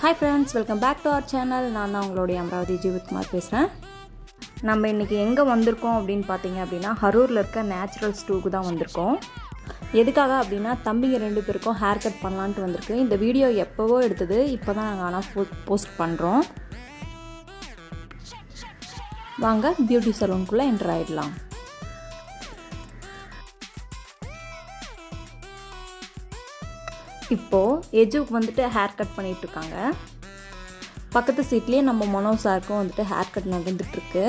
hi friends welcome back to our channel நான் தான் உங்களுடைய அமராவதி ஜீவித்குமார் பேசுகிறேன் நம்ம இன்றைக்கி எங்கே வந்திருக்கோம் அப்படின்னு பார்த்தீங்க அப்படின்னா ஹரூரில் இருக்க நேச்சுரல் ஸ்டூக்கு தான் வந்திருக்கோம் எதுக்காக அப்படின்னா தம்பிங்க ரெண்டு பேருக்கும் ஹேர் கட் பண்ணலான்ட்டு வந்திருக்கு இந்த வீடியோ எப்போவோ எடுத்தது இப்போ தான் நாங்கள் ஆனால் போஸ்ட் பண்ணுறோம் வாங்க பியூட்டி சலூனுக்குள்ளே என்டர் ஆகிடலாம் இப்போது எஜுக்கு வந்துட்டு ஹேர் கட் பண்ணிகிட்டு இருக்காங்க பக்கத்து சீட்லேயே நம்ம மனோ சாருக்கும் வந்துட்டு ஹேர் கட் நடந்துட்டுருக்கு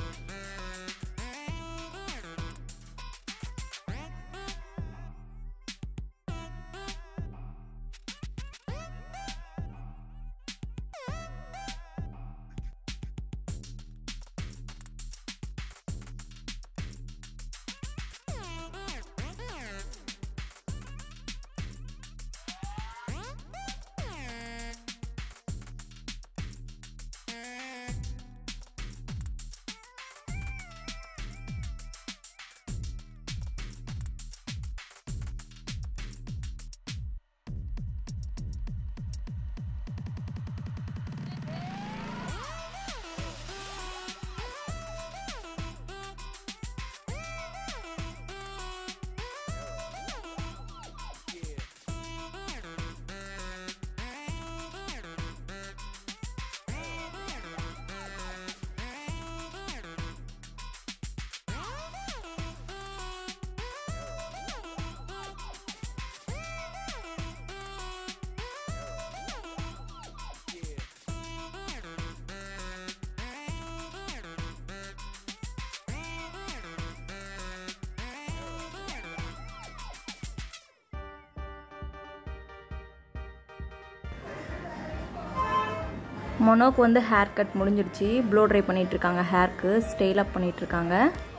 மொனோக்கு வந்து ஹேர் கட் முடிஞ்சிடுச்சு ப்ளோ ட்ரை பண்ணிகிட்ருக்காங்க ஹேர்க்கு ஸ்டைல் அப் பண்ணிகிட்ருக்காங்க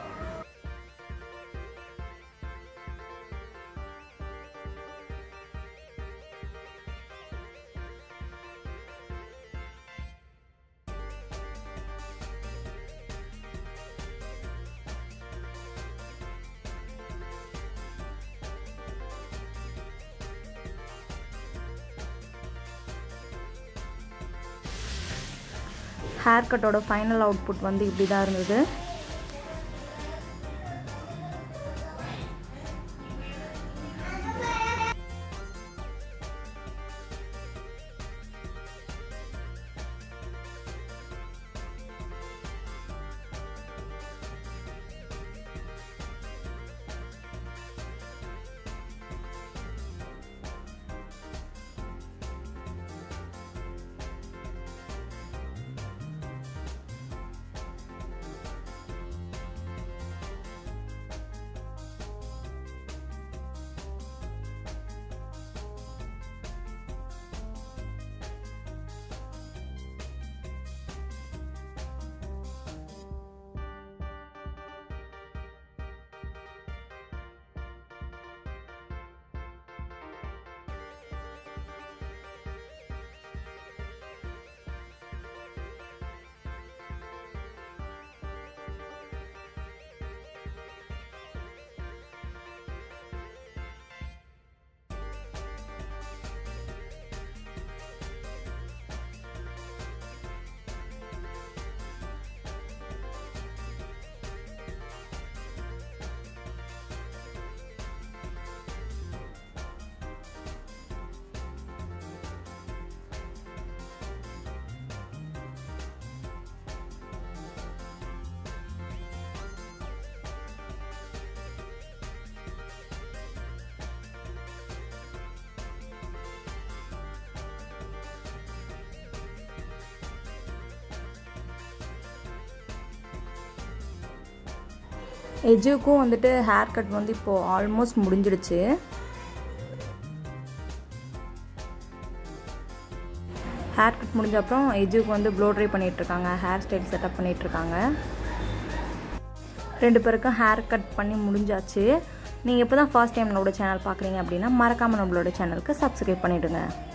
ஹேர் கட்டோட ஃபைனல் அவுட்புட் வந்து இப்படி தான் இருந்தது எஜுக்கும் வந்துட்டு ஹேர் கட் வந்து இப்போது ஆல்மோஸ்ட் முடிஞ்சிடுச்சு ஹேர் கட் முடிஞ்ச அப்புறம் எஜுக்கு வந்து ப்ளோ ட்ரை பண்ணிகிட்ருக்காங்க ஹேர் ஸ்டைல் செட்டப் பண்ணிகிட்ருக்காங்க ரெண்டு பேருக்கும் ஹேர் கட் பண்ணி முடிஞ்சாச்சு நீங்கள் இப்போ தான் ஃபர்ஸ்ட் டைம் நம்மளோட சேனல் பார்க்குறீங்க அப்படின்னா மறக்காமல் நம்மளோட சேனலுக்கு சப்ஸ்கிரைப் பண்ணிவிடுங்க